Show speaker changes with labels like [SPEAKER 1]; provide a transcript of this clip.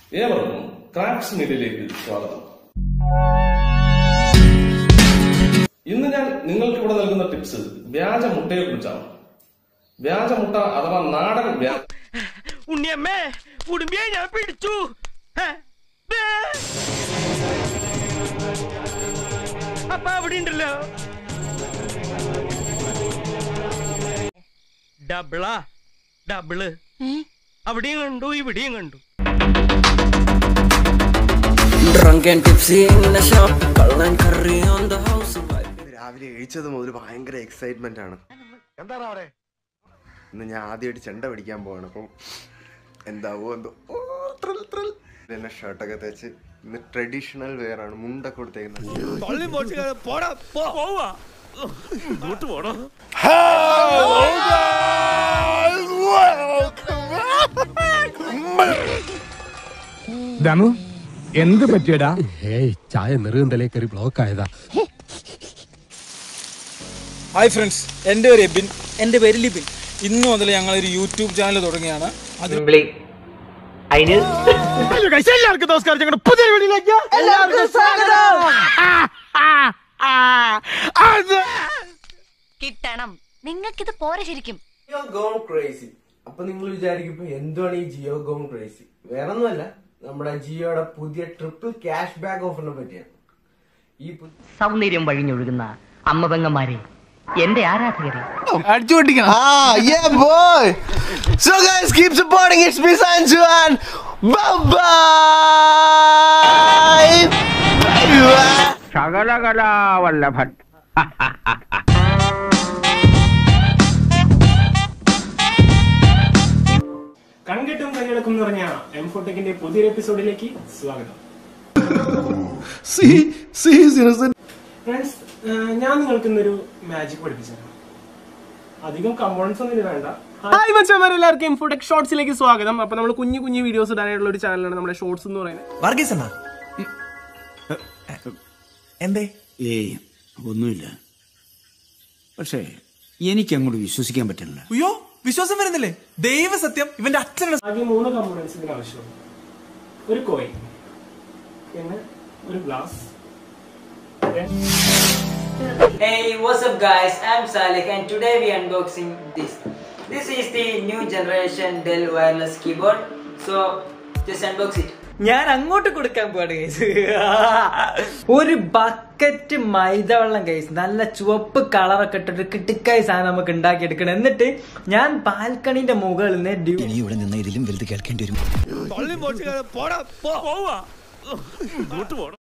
[SPEAKER 1] ഏവർക്കും ക്രാഫ്റ്റ്സ് മീഡിയയിലേക്ക് സ്വാഗതം ഇന്ന് ഞാൻ നിങ്ങൾക്ക് ഇവിടെ നൽകുന്ന ടിപ്സ് വ്യാജ മുട്ടയെ കുറിച്ചാണ് വ്യാജ മുട്ട അഥവാ നാടൻ വ്യാ-
[SPEAKER 2] ഉണ്ണിയമ്മേ ഉടുമ്പിയെ ഞാൻ പിടിച്ചു ഹേ, ദേ. അപ്പ അവിടെ ഉണ്ടല്ലോ ഡബിളാ ഡബിള് അവിടെയും കണ്ടു ഇവിടെയും കണ്ടു
[SPEAKER 3] Drunk and tipsy in the shop, Cullen curry on the house.
[SPEAKER 4] രാവിലെ എഴുച്ചത് മുതൽ ഭയങ്കര എക്സൈറ്റ്മെന്റ് ആണ് എന്താണ് അവിടെ ഇന്ന് ഞാൻ ആദ്യമായിട്ട് ചെണ്ട പിടിക്കാൻ പോവാണ് അപ്പം എന്താവോ എന്തോ ഓ, thrill, thrill. പിന്നെ ഷർട്ടൊക്കെ തേച്ച് ഇന്ന് ട്രഡീഷണൽ വെയർ ആണ് മുണ്ടൊക്കെ കൊടുത്തേക്കുന്നത്
[SPEAKER 5] ദമു എന്ത് പറ്റിയടാ
[SPEAKER 6] ഏയ് ചായ നെറുകന്തലേ കയറി ബ്ലോക്ക് ആയതാ
[SPEAKER 7] ഹായ് ഫ്രണ്ട്സ് എൻ്റെ പേര് എബിൻ എൻ്റെ പേര് ലിബിൻ ഇന്ന് മുതൽ ഞങ്ങളൊരു യൂട്യൂബ് ചാനൽ തുടങ്ങിയാണ് അത്
[SPEAKER 2] എല്ലാവർക്കും നമസ്കാരം ഞങ്ങളുടെ പുതിയ വീഡിയോയിലേക്ക് എല്ലാവർക്കും സ്വാഗതം
[SPEAKER 8] കിട്ടണം നിങ്ങൾക്കിത് പോരെ ശരിക്കും
[SPEAKER 9] ജിയോ ഗോൺ ക്രേസി അപ്പൊ നിങ്ങൾ വിചാരിക്കും എന്തുവാണ് ഈ ജിയോ ഗോൺ ക്രേസി വേറെ ഒന്നുമല്ല നമ്മുടെ ജിയോയുടെ പുതിയ ട്രിപ്പിൾ ക്യാഷ് ബാക്ക് ഓഫറിനെ പറ്റിയാണ് ഈ പു-
[SPEAKER 10] സൗന്ദര്യം വഴിഞ്ഞൊഴുകുന്ന അമ്മ പെങ്ങന്മാരെ എന്റെ ആരാധകരെ
[SPEAKER 7] അടിച്ചു പൊട്ടിക്കണം
[SPEAKER 4] Ah, yeah, boy. So, guys, keep supporting. It's me, Sanju, and bye bye.
[SPEAKER 2] ശകലകലാവല്ലഭൻ
[SPEAKER 11] കൺകെട്ടും കൈയടക്കും എന്ന് പറഞ്ഞ എം ഫോട്ടെക്കിന്റെ പുതിയൊരു എപ്പിസോഡിലേക്ക് സ്വാഗതം ഫ്രണ്ട്സ് ഞാൻ നിങ്ങൾക്ക് ഇന്നൊരു മാജിക് പഠിപ്പിച്ചു തരാം അധികം കമ്പോണൻസ് ഒന്നും ഇത് വേണ്ട ഹായ് മച്ചന്മാർ എല്ലാവർക്കും എംഫോടെക് ഷോർട്സിലേക്ക് സ്വാഗതം അപ്പൊ നമ്മൾ കുഞ്ഞു കുഞ്ഞു വീഡിയോസ് ഇടാനായിട്ടുള്ള ഒരു ചാനലാണ് നമ്മുടെ ഷോർട്സ് എന്ന് പറയുന്നത്
[SPEAKER 7] വർഗീസ് എന്നാ എന്തേ
[SPEAKER 5] ഏയ് ഒന്നുമില്ല പക്ഷേ എനിക്ക് അങ്ങോട്ട് വിശ്വസിക്കാൻ പറ്റുന്നില്ല
[SPEAKER 7] അയ്യോ വിശ്വാസം വരുന്നില്ലേ ദൈവ സത്യം ഇവന്റെ അച്ഛനുള്ള
[SPEAKER 11] ആകെ മൂന്ന് കമ്പോണൻസ് ഇതിന് ആവശ്യമുള്ളൂ ഒരു കോയിൻ പിന്നെ ഒരു glass
[SPEAKER 10] Hey, what's up guys? I'm Salih and today we unboxing this. This is the new generation Dell wireless keyboard. So, just unbox it. ഞാൻ അങ്ങോട്ട് കൊടുക്കാൻ പോവാണ് ഗൈസ് ഒരു ബക്കറ്റ് മൈദ വെള്ളം ഗൈസ് നല്ല ചുവപ്പ് കളറൊക്കെ ഇട്ടിട്ട് കിട്ടിക്കായി സാധനം നമുക്ക് ഉണ്ടാക്കിയെടുക്കണം എന്നിട്ട് ഞാൻ ബാൽക്കണിന്റെ മുകളിൽ നിന്ന് ഡ്യൂ
[SPEAKER 3] ഇനി ഇവിടെ നിന്ന് ഇതിലും വലുത് കേൾക്കേണ്ടി വരും